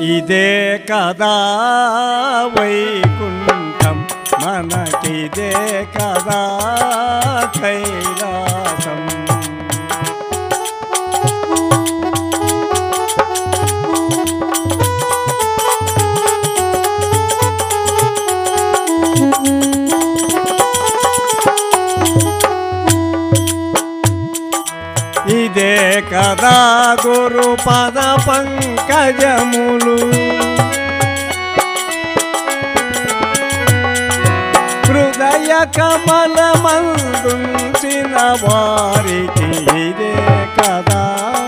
ఇదే కదా వైకుంఠం మనకిదే కదా కైలాసం ఇదే కదా గురు పద పంకజములు హృదయ కమల మందుంచిన వారికి ఇదే కదా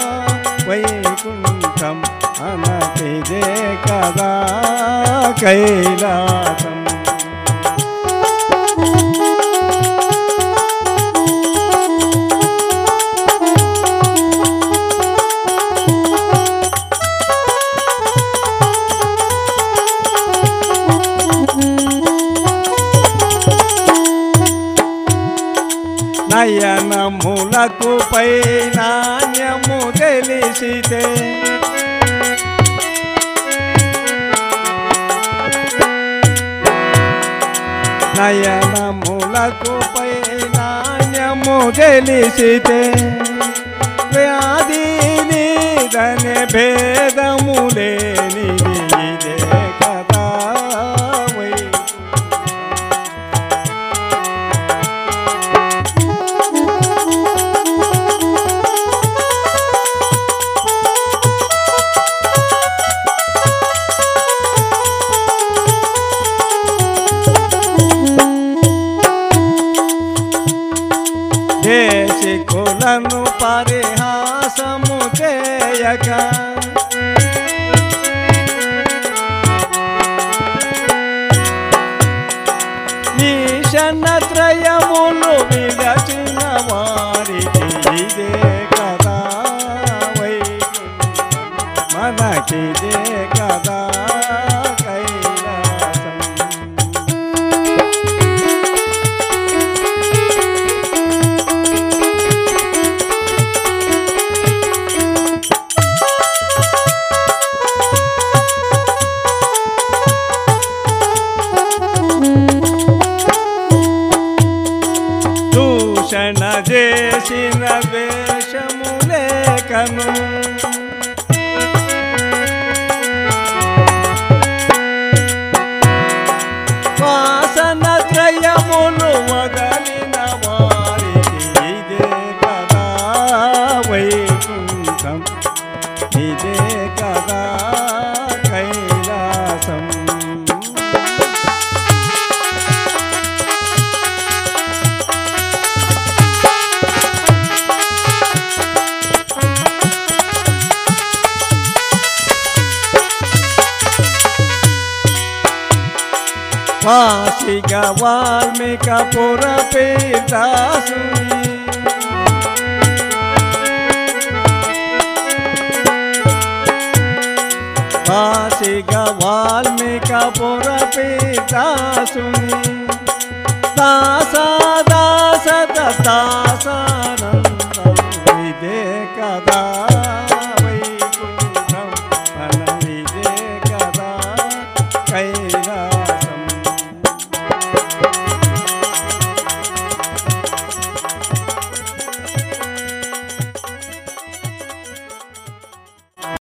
వైకుంఠం అనతిదే కదా కైలాసం నయనములకు పై నాణ్యము తెలిసితే నయనములకు పై నాణ్యము తెలిసితే వ్యాధి నీదనే భేదము లేనిది ఇదే కదా వైకుంఠం. దేశికులను పరిహాసము చేయక ఈశనత్రయములు విరచిన వారికి ఇదే కదా వైకుంఠం మనకిదే కదా కైలాసం దూషణ చేసిన వేషము లేఖను వాసన త్రయములు వదలిన వారికి ఇదే కదా వైకుంఠం ఇదే కదా కైలాసం వాసిక వాల్మీక పురపీతాసుని వాసిక వాల్మీక పురపీతాసుని దాస దాస దాసానందం ఇదే కదా